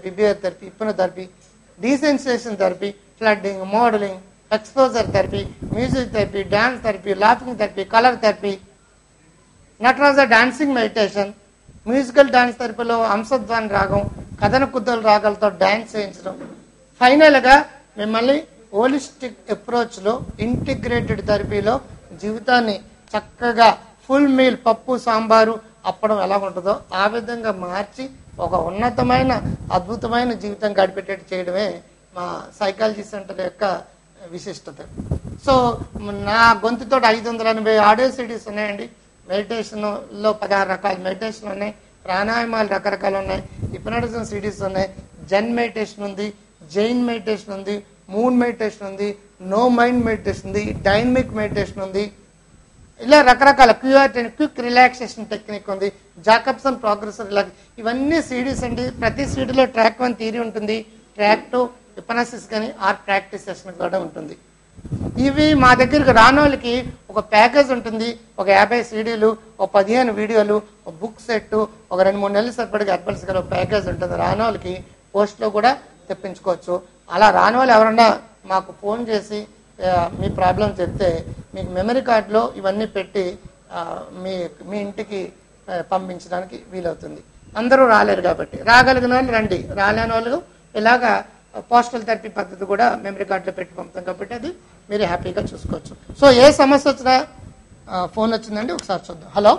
therapy beer therapy hypnotherapy desensitization therapy flooding modelling exposure therapy music therapy dance therapy laughing therapy colour therapy Nataraja dancing meditation musical dance థెరపీలో అంశధ్వాని రాగం కథన కుద్దల రాగాలతో dance చేయించడం ఫైనల్గా మిమ్మల్ని holistic అప్రోచ్లో integrated థెరపీలో జీవితాన్ని చక్కగా ఫుల్ మీల్ పప్పు సాంబారు అప్పడం ఎలా ఉంటుందో ఆ విధంగా మార్చి ఒక ఉన్నతమైన అద్భుతమైన జీవితం గడిపేటట్టు చేయడమే మా సైకాలజీ సెంటర్ యొక్క విశిష్టత సో నా గొంతుతో ఐదు వందల ఎనభై ఆడియో సిడీస్ ఉన్నాయండి మెడిటేషన్లో పదహారు రకాల మెడిటేషన్ ఉన్నాయి ప్రాణాయామాలు రకరకాలు ఉన్నాయి హిప్నటిజం సిడీస్ ఉన్నాయి జెన్ మెడిటేషన్ ఉంది జైన్ మెడిటేషన్ ఉంది మూన్ మెడిటేషన్ ఉంది నో మైండ్ మెడిటేషన్ ఉంది డైనమిక్ మెడిటేషన్ ఉంది ఇలా రకరకాల క్యూఆర్ క్విక్ రిలాక్సేషన్ టెక్నిక్ ఉంది జాకబ్సన్ ప్రోగ్రెస్ రిలాక్స్ ఇవన్నీ సీడీస్ అండి ప్రతి సీడీలో ట్రాక్ వన్ థీరీ ఉంటుంది ట్రాక్ టూ హిపనాసిస్ కానీ ఆర్ ప్రాక్టీస్ సెషన్ కూడా ఉంటుంది ఇవి మా దగ్గరికి రాని వాళ్ళకి ఒక ప్యాకేజ్ ఉంటుంది ఒక యాభై సీడీలు ఒక పదిహేను వీడియోలు ఒక బుక్ సెట్ ఒక రెండు మూడు నెలలు సరిపడికి అడ్వాన్స్ గల ఒక ప్యాకేజ్ ఉంటుంది రాని వాళ్ళకి పోస్ట్లో కూడా తెప్పించుకోవచ్చు అలా రాని వాళ్ళు ఎవరన్నా మాకు ఫోన్ చేసి ఆ, మీ ప్రాబ్లం చెప్తే మీకు మెమరీ కార్డులో ఇవన్నీ పెట్టి ఆ, మీ మీ ఇంటికి ఆ, పంపించడానికి వీలవుతుంది అందరూ రాలేరు కాబట్టి రాగలిగిన వాళ్ళు రండి రాలేని వాళ్ళు ఇలాగా పోస్టల్ థెరపీ పద్ధతి కూడా మెమరీ కార్డులో పెట్టి పంపుతాం కాబట్టి అది మీరు హ్యాపీగా చూసుకోవచ్చు సో ఏ సమస్య వచ్చినా ఆ, ఫోన్ వచ్చిందండి ఒకసారి చూద్దాం hello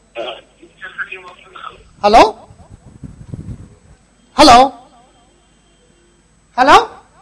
hello hello hello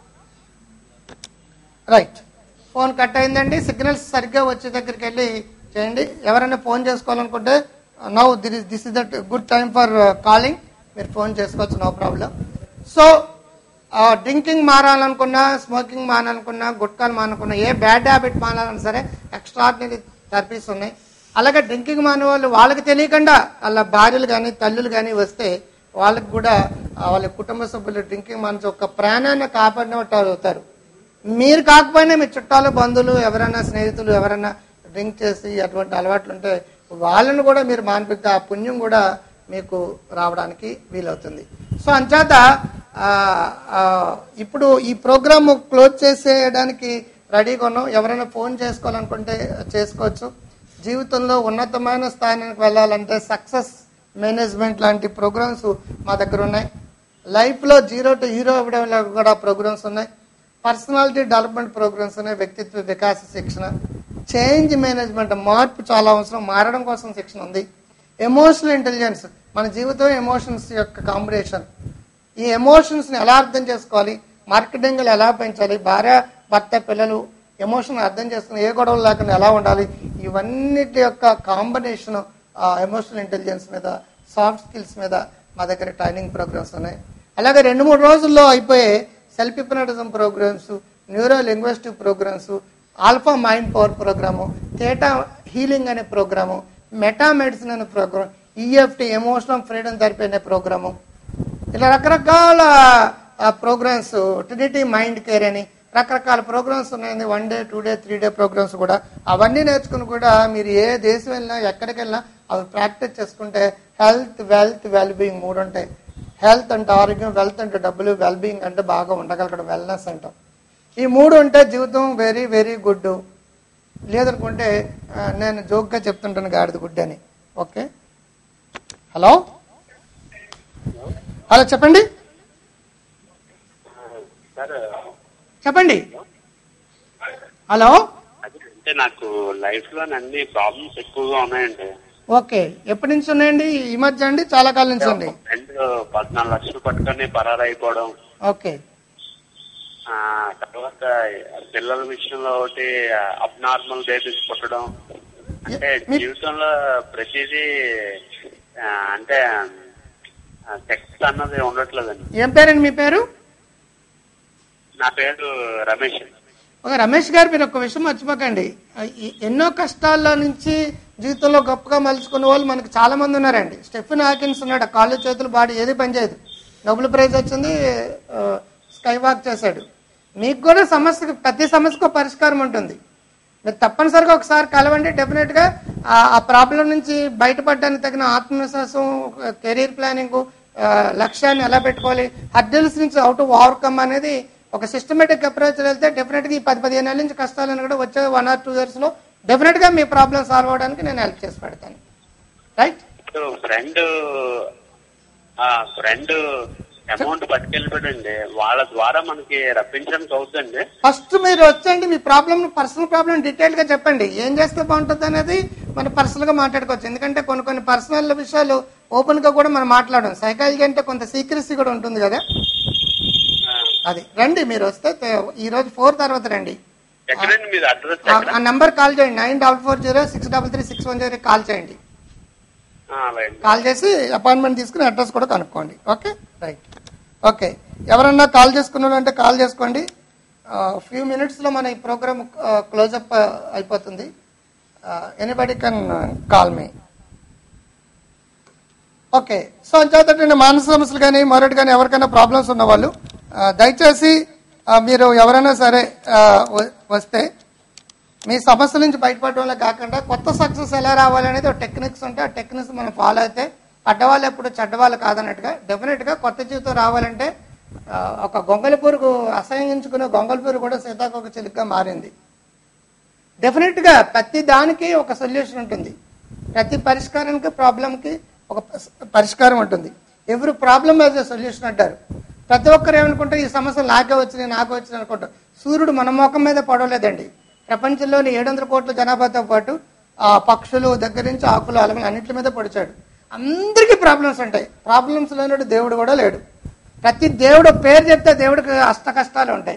right phone cut అయిందండి సిగ్నల్స్ సరిగ్గా వచ్చే దగ్గరికి వెళ్ళి చేయండి ఎవరైనా ఫోన్ చేసుకోవాలనుకుంటే now this this is that good time for calling మీరు ఫోన్ చేసుకోవచ్చు నో ప్రాబ్లం సో డ్రింకింగ్ మారాలనుకున్నా స్మోకింగ్ మానాలనుకున్నా గుట్కాలు మానుకున్నా ఏ బ్యాడ్ హ్యాబిట్ మానాలన్నా సరే ఎక్స్ట్రాడినరీ థెరపీస్ ఉన్నాయి అలాగే డ్రింకింగ్ మానే వాళ్ళు వాళ్ళకి తెలియకుండా వాళ్ళ భార్యలు కానీ తల్లులు కానీ వస్తే వాళ్ళకి కూడా ఆ, వాళ్ళ కుటుంబ సభ్యులు డ్రింకింగ్ మానేసి ఒక ప్రాణాన్ని కాపాడిన వాళ్ళు అవుతారు మీరు కాకపోయినా మీ చుట్టాలు బంధువులు ఎవరైనా స్నేహితులు ఎవరైనా డ్రింక్ చేసి అటువంటి అలవాట్లు ఉంటే వాళ్ళని కూడా మీరు మాన్పిస్తే ఆ పుణ్యం కూడా మీకు రావడానికి వీలవుతుంది సో అంచేత ఆ, ఆ, ఇప్పుడు ఈ ప్రోగ్రామ్ క్లోజ్ చేసేయడానికి రెడీగా ఉన్నాం ఎవరైనా ఫోన్ చేసుకోవాలనుకుంటే చేసుకోవచ్చు జీవితంలో ఉన్నతమైన స్థానానికి వెళ్ళాలంటే సక్సెస్ మేనేజ్మెంట్ లాంటి ప్రోగ్రామ్స్ మా దగ్గర ఉన్నాయి లైఫ్లో జీరో టు హీరో అవ్వడంలో కూడా ప్రోగ్రామ్స్ ఉన్నాయి పర్సనాలిటీ డెవలప్మెంట్ ప్రోగ్రామ్స్ ఉన్నాయి వ్యక్తిత్వ వికాస శిక్షణ చేంజ్ మేనేజ్మెంట్ మార్పు చాలా అవసరం మారడం కోసం శిక్షణ ఉంది ఎమోషనల్ ఇంటెలిజెన్స్ మన జీవితం ఎమోషన్స్ యొక్క కాంబినేషన్ ఈ ఎమోషన్స్ని ఎలా అర్థం చేసుకోవాలి మార్కెటింగ్లో ఎలా పెంచాలి భార్య భర్త పిల్లలు ఎమోషన్ అర్థం చేసుకుని ఏ గొడవలు లేకుండా ఎలా ఉండాలి ఇవన్నిటి యొక్క కాంబినేషన్ ఎమోషనల్ ఇంటెలిజెన్స్ మీద సాఫ్ట్ స్కిల్స్ మీద మా దగ్గర ట్రైనింగ్ ప్రోగ్రామ్స్ ఉన్నాయి అలాగే రెండు మూడు రోజుల్లో అయిపోయే self hypnotism programs neuro linguistic programs alpha mind power program theta healing అనే ప్రోగ్రాము మెటా మెడిసిన్ అనే program EFT emotional freedom therapy అనే ప్రోగ్రాము ఇలా రకరకాల ప్రోగ్రామ్స్ ట్రినిటీ మైండ్ కేర్ అని రకరకాల ప్రోగ్రామ్స్ ఉన్నాయండి one day two day three day programs కూడా అవన్నీ నేర్చుకుని కూడా మీరు ఏ దేశం వెళ్ళినా ఎక్కడికి వెళ్ళినా అవి ప్రాక్టీస్ చేసుకుంటే హెల్త్ వెల్త్ వెల్ బీయింగ్ మూడు ఉంటాయి హెల్త్ అంటే ఆరోగ్యం వెల్త్ అంటే డబ్బులు వెల్ బీయింగ్ అంటే బాగా ఉండగలగడం వెల్నెస్ అంటాం ఈ మూడు ఉంటే జీవితం వెరీ వెరీ గుడ్ లేదనుకుంటే ఆ, నేను జోక్గా చెప్తుంటాను గాడిద గుడ్ అని ఓకే హలో హలో చెప్పండి సార్ చెప్పండి హలో అది అంటే నాకు లైఫ్ లో అన్ని ప్రాబ్లమ్స్ ఎక్కువగా ఉన్నాయండి ఓకే ఎప్పటి నుంచి ఉన్నాయండి ఈ మధ్య అండి చాలా కాలం నుంచి ఉంది ఫ్రెండ్ పద్నాలుగు లక్షలు పట్టుకొని పరారైపోవడం ఓకే ఆ తర్వాత పిల్లల విషయంలో ఒకటి అబ్నార్మల్ బేబీస్ పుట్టడం అంటే మీ- జీవితంలో ప్రతిదీ ఆ, అంటే సెక్స్ అన్నది ఉండట్లేదండి ఏం పేరండి మీ పేరు నా పేరు రమేష్ ఒక రమేష్ గారు మీరు ఒక విషయం మర్చిపోకండి ఈ- ఎన్నో కష్టాల్లో నుంచి జీవితంలో గొప్పగా మలుచుకున్న వాళ్ళు మనకి చాలా మంది ఉన్నారండి స్టెఫెన్ హాకిన్స్ ఉన్నాడు కాళ్ళు చేతులు బాడీ ఏది పనిచేయదు నోబెల్ ప్రైజ్ వచ్చింది ఆ, స్కై వాక్ చేశాడు మీకు కూడా సమస్యకు ప్రతి సమస్యకు ఒక పరిష్కారం ఉంటుంది మీరు తప్పనిసరిగా ఒకసారి కలవండి డెఫినెట్ గా ఆ- ఆ ప్రాబ్లం నుంచి బయటపడడానికి తగిన ఆత్మవిశ్వాసం కెరీర్ ప్లానింగ్ ఆ, లక్ష్యాన్ని ఎలా పెట్టుకోవాలి హర్డిల్స్ నుంచి అవుట్ ఓవర్కమ్ అనేది ఒక సిస్టమేటిక్ అప్రోచ్ వెళ్తే డెఫినెట్గా ఈ పది పదిహేను నెలల నుంచి కష్టాలను కూడా వచ్చే వన్ ఆర్ టూ ఇయర్స్లో డెఫినెట్గా మీ ప్రాబ్లం సాల్వ్ అవడానికి నేను హెల్ప్ చేసి పెడతాను రైట్ ఫ్రెండ్ ఫ్రెండ్ అమౌంట్ పట్టుకెళ్ళిపోయింది వాళ్ళ ద్వారా మనకి రప్పించడానికి అవుతుందండి ఫస్ట్ మీరు వచ్చండి మీ ప్రాబ్లమ్ పర్సనల్ ప్రాబ్లం డీటెయిల్ గా చెప్పండి ఏం చేస్తే బాగుంటుంది అనేది మనం పర్సనల్ గా మాట్లాడుకోవచ్చు ఎందుకంటే కొన్ని కొన్ని పర్సనల్ విషయాలు ఓపెన్ గా కూడా మనం మాట్లాడడం సైకాలజీ అంటే కొంత సీక్రెసీ కూడా ఉంటుంది కదా అది రండి మీరు వస్తే తే- ఈ రోజు ఫోర్ తర్వాత రండి ఎక్కడండి మీరు అడ్రస్ ఆ- ఎక్కడ ఆ నంబర్ కాల్ చేయండి nine double four zero six double three six one zero call చేయండి ఆ, అలాగే కాల్ చేసి అపాయింట్మెంట్ తీసుకుని అడ్రస్ కూడా కనుక్కోండి ఓకే రైట్ ఓకే ఎవరన్నా కాల్ చేసుకున్న అంటే కాల్ చేసుకోండి ఫ్యూ మినిట్స్లో మన ఈ ప్రోగ్రామ్ క్లోజప్ అయిపోతుంది anybody can call me okay so అంచేతండి మానసిక సమస్యలు కానీ మరొకటి కానీ ఎవరికైనా ప్రాబ్లమ్స్ ఉన్న వాళ్ళు ఆ, దయచేసి ఆ, మీరు ఎవరైనా సరే ఆ, వ- వస్తే మీ సమస్యల నుంచి బయటపడడంలో కాకుండా కొత్త సక్సెస్ ఎలా రావాలనేది ఒక టెక్నిక్స్ ఉంటే ఆ టెక్నిక్స్ మనం ఫాలో అయితే పడ్డవాళ్ళు ఎప్పుడు చెడ్డవాళ్ళు కాదన్నట్టుగా డెఫినెట్గా కొత్త జీవితం రావాలంటే ఆ, ఒక గొంగలి పురుగు అసహించుకునే గొంగలి పురుగు కూడా సీతాకొక చిలుకగా మారింది డెఫినెట్గా ప్రతి దానికి ఒక సొల్యూషన్ ఉంటుంది ప్రతి పరిష్కారానికి ప్రాబ్లంకి ఒక ప- పరిష్కారం ఉంటుంది ఎవరి ప్రాబ్లం యాజ్ ఎ సొల్యూషన్ అంటారు ప్రతి ఒక్కరు ఏమనుకుంటారు ఈ సమస్య నాకే వచ్చినాయి నాకే వచ్చినాయి అనుకుంటారు సూర్యుడు మన ముఖం మీద పడవలేదండి ప్రపంచంలోని ఏడు వందల కోట్ల జనాభాతో పాటు ఆ పక్షులు దగ్గర నుంచి ఆకులు అలమలు అన్నింటి మీద పడిచాడు అందరికీ ప్రాబ్లమ్స్ ఉంటాయి ప్రాబ్లమ్స్ లేనట్టు దేవుడు కూడా లేడు ప్రతి దేవుడు పేరు చెప్తే దేవుడికి అష్ట కష్టాలు ఉంటాయి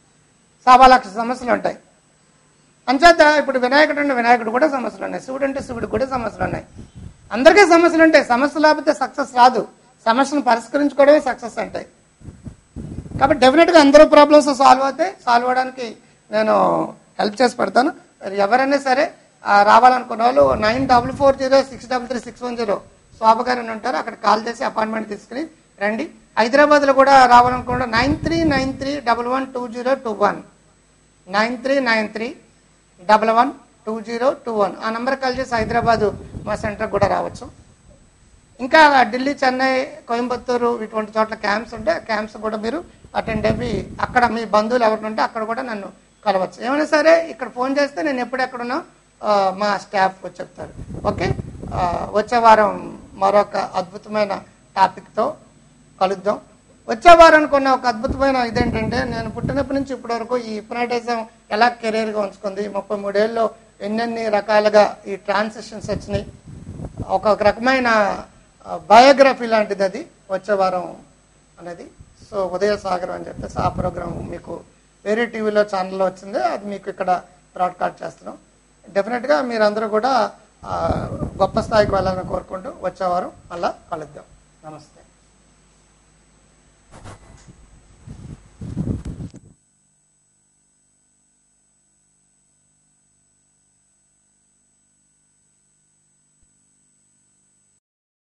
సవా లక్ష సమస్యలు ఉంటాయి అంచేత ఇప్పుడు వినాయకుడు అంటే వినాయకుడు కూడా సమస్యలు ఉన్నాయి శివుడు అంటే శివుడు కూడా సమస్యలు ఉన్నాయి అందరికీ సమస్యలు ఉంటాయి సమస్య లేకపోతే సక్సెస్ రాదు సమస్యను పరిష్కరించుకోవడమే సక్సెస్ అంటాయి కాబట్టి డెఫినెట్గా అందరూ ప్రాబ్లమ్స్ సాల్వ్ అవుతాయి సాల్వ్ అవడానికి నేను హెల్ప్ చేసి పెడతాను మరి ఎవరైనా సరే ఆ, రావాలనుకున్న వాళ్ళు nine double four zero six double three six one zero Shobha గారు అని ఉంటారు అక్కడ కాల్ చేసి అపాయింట్మెంట్ తీసుకుని రండి హైదరాబాద్లో కూడా రావాలనుకున్న nine three nine three double one two zero two one nine three nine three double one two zero two one ఆ నెంబర్ కాల్ చేసి హైదరాబాద్ మా సెంటర్కి కూడా రావచ్చు ఇంకా ఢిల్లీ చెన్నై కోయంబత్తూరు ఇటువంటి చోట్ల క్యాంప్స్ ఉంటే ఆ క్యాంప్స్ కూడా మీరు అటెండ్ అయ్యి అక్కడ మీ బంధువులు ఎవరు ఉంటే అక్కడ కూడా నన్ను కలవచ్చు ఏమైనా సరే ఇక్కడ ఫోన్ చేస్తే నేను ఎప్పుడు ఎక్కడున్నా ఆ, మా స్టాఫ్ చెప్తారు ఓకే ఆ, వచ్చే వారం మరొక అద్భుతమైన టాపిక్తో కలుద్దాం వచ్చే వారానికి ఉన్న ఒక అద్భుతమైన ఇదేంటంటే నేను పుట్టినప్పటి నుంచి ఇప్పటి వరకు ఈ హిప్నాటిజం ఎలా కెరీర్గా ఉంచుకుంది ముప్పై మూడేళ్ళలో ఎన్నెన్ని రకాలుగా ఈ ట్రాన్సిషన్స్ వచ్చినాయి ఒక రకమైన బయోగ్రఫీ లాంటిది అది వచ్చే వారం అనేది సో ఉదయ సాగరం అని చెప్పేసి ఆ ప్రోగ్రామ్ మీకు వేరే టీవీలో ఛానల్లో వచ్చింది అది మీకు ఇక్కడ బ్రాడ్కాస్ట్ చేస్తున్నాం డెఫినెట్గా మీరందరూ కూడా ఆ, గొప్ప స్థాయికి వెళ్ళాలని కోరుకుంటూ వచ్చే వారం మళ్ళా కలుద్దాం నమస్తే